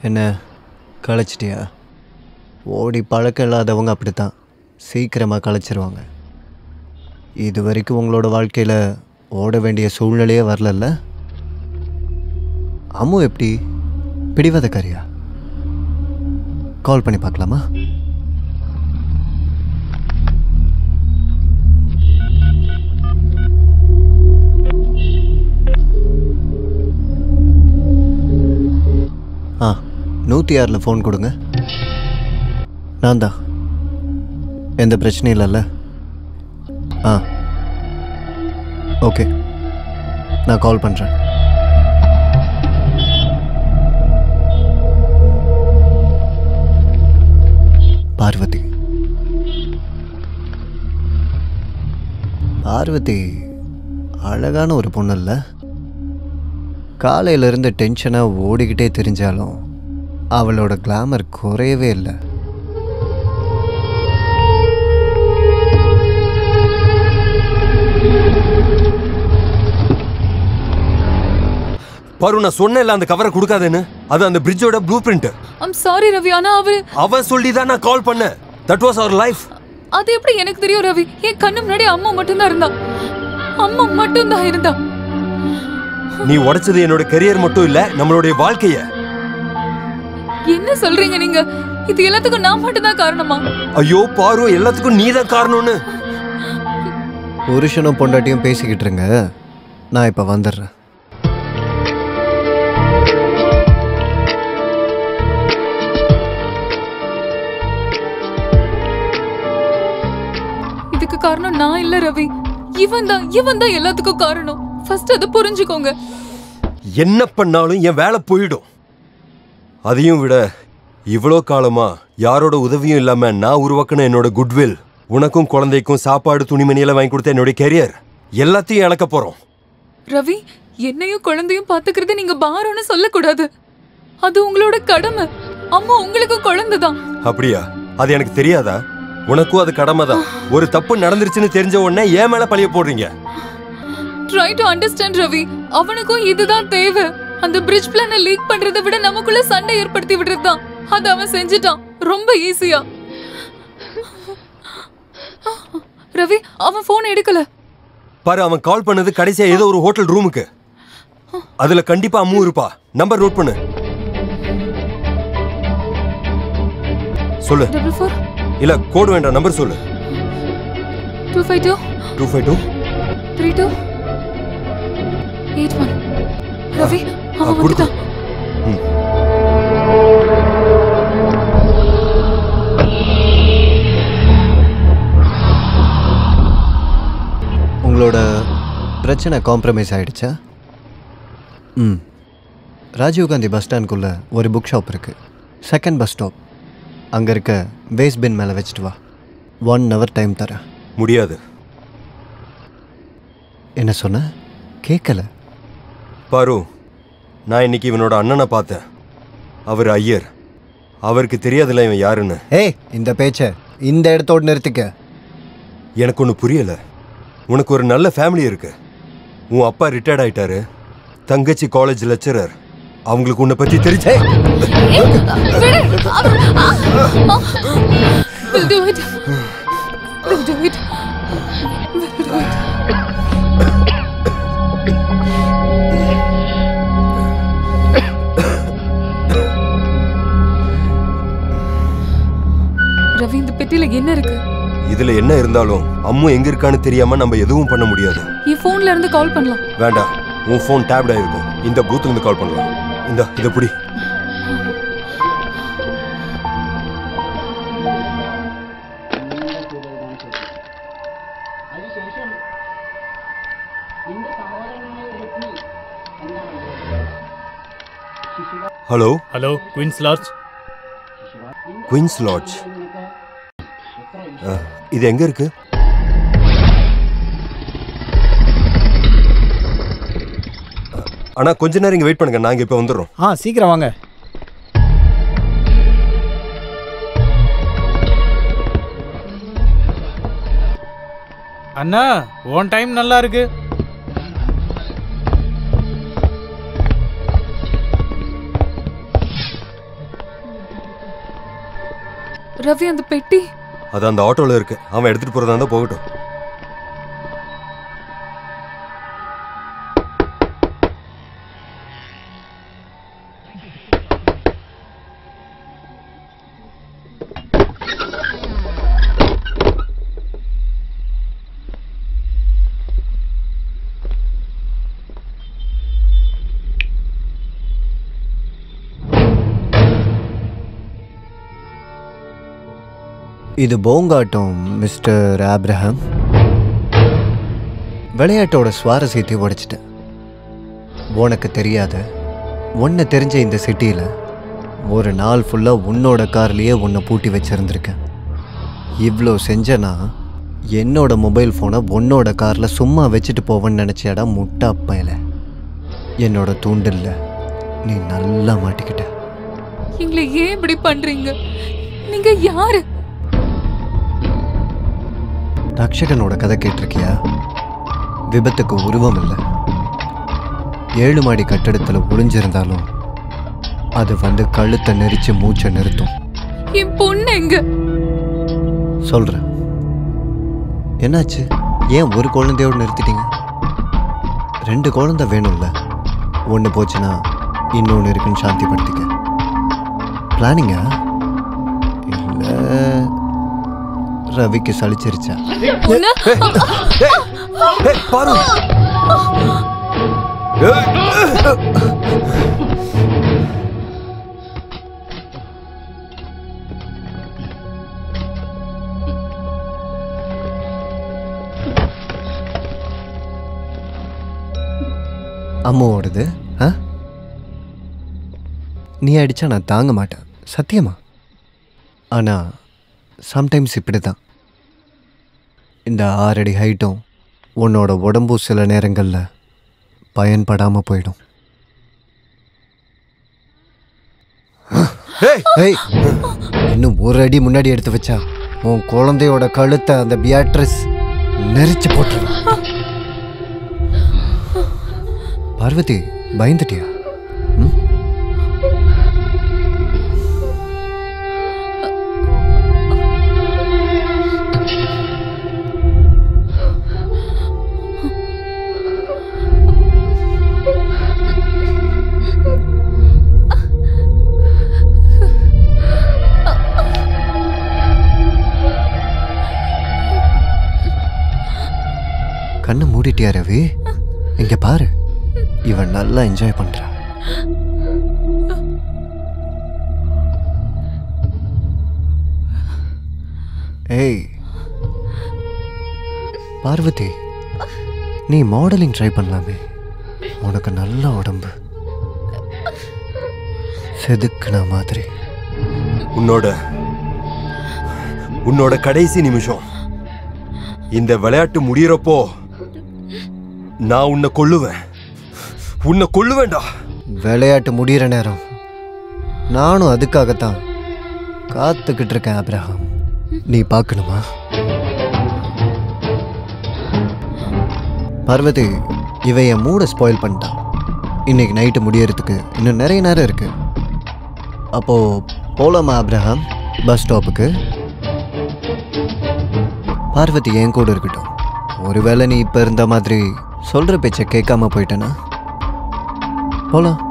என்ன களைச்சிட்டியா ஓடி பழக்கம் இல்லாதவங்க அப்படி தான் சீக்கிரமாக களைச்சிருவாங்க இது வரைக்கும் உங்களோட வாழ்க்கையில் ஓட வேண்டிய சூழ்நிலையே வரலல்ல அம்மு எப்படி பிடிவாதக்காரியா கால் பண்ணி பார்க்கலாமா ஆ நூற்றி ஆறில் ஃபோன் கொடுங்க நான் தான் எந்த பிரச்சனையும் இல்லைல்ல ஆ ஓகே நான் கால் பண்ணுறேன் பார்வதி பார்வதி அழகான ஒரு பொண்ணு இல்லை காலையிலேருந்து டென்ஷனாக ஓடிக்கிட்டே தெரிஞ்சாலும் அவளோட கிளாமர் குறையவே இல்லை பாரு நான் சொன்னேன்ல அந்த கவரை கொடுக்காதேன்னு அது அந்த பிரிட்ஜோட blue print I'm sorry Ravi ஆனா அவரு அவன் சொல்லி தான் நான் கால் பண்ணேன் தட் வாஸ் அவர் லைஃப் அது எப்படி எனக்கு தெரியும் ரவி என் கண்ணு முன்னாடி அம்மா மட்டும்தான் இருந்தா அம்மா மட்டும்தான் இருந்தா நீ உடைச்சது என்னோட கெரியர் மட்டும் இல்ல நம்மளுடைய வாழ்க்கைய என்ன சொல்றீங்க நீங்க இது எல்லாத்துக்கும் நான் மட்டும்தான் காரணமா ஐயோ பாரு எல்லாத்துக்கும் நீ தான் காரணம்னு புருஷனும் பொண்டாட்டியும் பேசிக்கிட்டு இருங்க நான் இப்போ வந்துடுறேன் இதுக்கு காரணம் நான் இல்ல ரவி இவன் தான் இவன் தான் எல்லாத்துக்கும் காரணம் ஃபர்ஸ்ட் அதை புரிஞ்சுக்கோங்க என்ன பண்ணாலும் என் வேலை போயிடும் அதையும் விட இவ்வளோ காலமா யாரோட உதவியும் இல்லாம நான் உருவாக்கின என்னோட குட்வில் உனக்கும் குழந்தைக்கும் சாப்பாடு துணிமணியெல்லாம் வாங்கி கொடுத்த என்னோட கெரியர் எல்லாத்தையும் இழக்க போறோம் ரவி என்னையும் குழந்தையும் பாத்துக்கிறது நீங்க பாரம்னு சொல்லக்கூடாது அது உங்களோட கடமை அம்மா உங்களுக்கு குழந்தை தான் அப்படியா அது எனக்கு தெரியாதா உனக்கும் அது கடமை தான் ஒரு தப்பு நடந்துருச்சுன்னு தெரிஞ்ச உடனே ஏன் மேல பழிய போடுறீங்க ட்ரை டு அண்டர்ஸ்டாண்ட் ரவி அவனுக்கும் இதுதான் தேவை அந்த பிரிட்ஜ் பிளான லீக் பண்றதை விட நமக்குள்ள சண்டை ஏற்படுத்தி விடுறது தான் அது அவன் செஞ்சுட்டான் ரொம்ப ஈஸியா ரவி அவன் போன் எடுக்கல பாரு அவன் கால் பண்ணது கடைசியா ஏதோ ஒரு ஹோட்டல் ரூமுக்கு அதுல கண்டிப்பா அம்மு இருப்பா நம்பர் நோட் பண்ணு சொல்லு டபுள் ஃபோர் இல்ல கோடு வேண்டாம் நம்பர் சொல்லு two five two two five two three two eight one Ravi அவன் கொடுத்து. வந்துட்டான் உங்களோட பிரச்சனை காம்ப்ரமைஸ் ஆயிடுச்சா ம் ராஜீவ்காந்தி பஸ் ஸ்டாண்ட்குள்ளே ஒரு புக் ஷாப் இருக்குது செகண்ட் பஸ் ஸ்டாப் அங்கே இருக்க வேஸ்ட் பின் மேலே வச்சுட்டு வா ஒன் ஹவர் டைம் தரேன் முடியாது என்ன சொன்ன கேட்கல பாரு நான் இன்னைக்கு இவனோட அண்ணனை பார்த்தேன் அவர் ஐயர் அவருக்கு தெரியாதுல்ல இவன் யாருன்னு ஏய் இந்த பேச்சை இந்த இடத்தோடு நிறுத்திக்க எனக்கு ஒன்று புரியல உனக்கு ஒரு நல்ல ஃபேமிலி இருக்கு உன் அப்பா ரிட்டையர்ட் ஆயிட்டாரு தங்கச்சி காலேஜ் லெக்சரர் அவங்களுக்கு உன்னை பத்தி தெரிஞ்சே We'll do it. We'll do it. We'll do it. Ravi இந்த பெட்டியில என்ன இருக்கு இதுல என்ன இருந்தாலும் அம்மு எங்க இருக்கான்னு தெரியாம நம்ம எதுவும் பண்ண முடியாது என் போன்ல இருந்து கால் பண்ணலாம் வேண்டாம் உன் ஃபோன் டேப்ட் ஆயிருக்கும் இந்த பூத்துல இருந்து கால் பண்ணலாம் இந்த இதை புடி hello hello queens large queens lodge இது எங்க இருக்கு அண்ணா கொஞ்ச நேரம் இங்க வெயிட் பண்ணுங்க நாங்க இப்ப வந்துடுறோம் ஆ சீக்கிரம் வாங்க அண்ணா உன் டைம் நல்லா இருக்கு ரவி அந்த பெட்டி அது அந்த ஆட்டோல இருக்கு அவன் எடுத்துட்டு போறதா இருந்தா போகட்டும் இது போங்காட்டம் மிஸ்டர் ஆப்ரஹாம் விளையாட்டோட சுவாரஸ்யத்தை உடைச்சிட்டேன் உனக்கு தெரியாத உன்னை தெரிஞ்ச இந்த சிட்டியில் ஒரு நாள் ஃபுல்லாக உன்னோட கார்லேயே உன்னை பூட்டி வச்சிருந்திருக்கேன் இவ்வளோ செஞ்சனா என்னோட மொபைல் ஃபோனை உன்னோட காரில் சும்மா வச்சுட்டு போவேன்னு நினச்சியாடா முட்டா பயல என்னோட தூண்டில்ல நீ நல்லா மாட்டிக்கிட்ட எங்களை ஏன் இப்படி பண்றீங்க நீங்க யாரு ரக்ஷகனோட கதை கேட்டிருக்கியா விபத்துக்கு உருவம் இல்லை ஏழு மாடி கட்டடத்தில் ஒளிஞ்சிருந்தாலும் அது வந்து கழுத்தை நெரிச்சு மூச்சை நிறுத்தும் என் பொண்ணு எங்க சொல்கிறேன் என்னாச்சு ஏன் ஒரு குழந்தையோடு நிறுத்திட்டீங்க ரெண்டு குழந்தை வேணும்ல ஒன்று போச்சுன்னா இன்னொன்று இருக்குன்னு சாந்திப்படுத்திக்க பிளானிங்கா இல்லை ரவிக்கு சலிச்சிருச்சா உன்னை ஏய், பாரு ஏய், அம்மாவோடது ஆ நீ அடித்தா நான் தாங்க மாட்டேன் சத்தியமா ஆனால் சம்டைம்ஸ் இப்படி தான் இந்த ஆறடி ஹைட்டும் உன்னோட உடம்பும் சில நேரங்களில் பயன்படாமல் போயிடும் ஏய், ஏய் இன்னும் ஒரு அடி முன்னாடி எடுத்து வச்சா உன் குழந்தையோட கழுத்தை அந்த பியாட்ரஸ் நெரிச்சு போட்டுருவான் பார்வதி பயந்துட்டியா ம்? கண்ணை மூடிட்டியா ரவி இங்க பாரு இவன் நல்லா என்ஜாய் பண்றா ஏய் பார்வதி நீ மாடலிங் ட்ரை பண்ணலாமே உனக்கு நல்ல உடம்பு செதுக்குன மாதிரி உன்னோட உன்னோட கடைசி நிமிஷம் இந்த விளையாட்டு முடியறப்போ நான் உன்னை கொல்லுவேன் உன்னை கொல்லுவேன்டா விளையாட்டு முடியிற நேரம் நானும் அதுக்காகத்தான் காத்துக்கிட்டு இருக்கேன் அப்ரஹாம் நீ பார்க்கணுமா பார்வதி இவ என் மூடை ஸ்பாயில் பண்ணிட்டான் இன்னைக்கு நைட்டு முடியறதுக்கு இன்னும் நிறைய நேரம் இருக்கு அப்போ போலாமா அப்ரஹாம் பஸ் ஸ்டாப்புக்கு பார்வதி என் கூட இருக்கட்டும் ஒருவேளை நீ இப்போ இருந்த மாதிரி சொல்கிற பேச்சை கேட்காம போயிட்டேனா போலாம்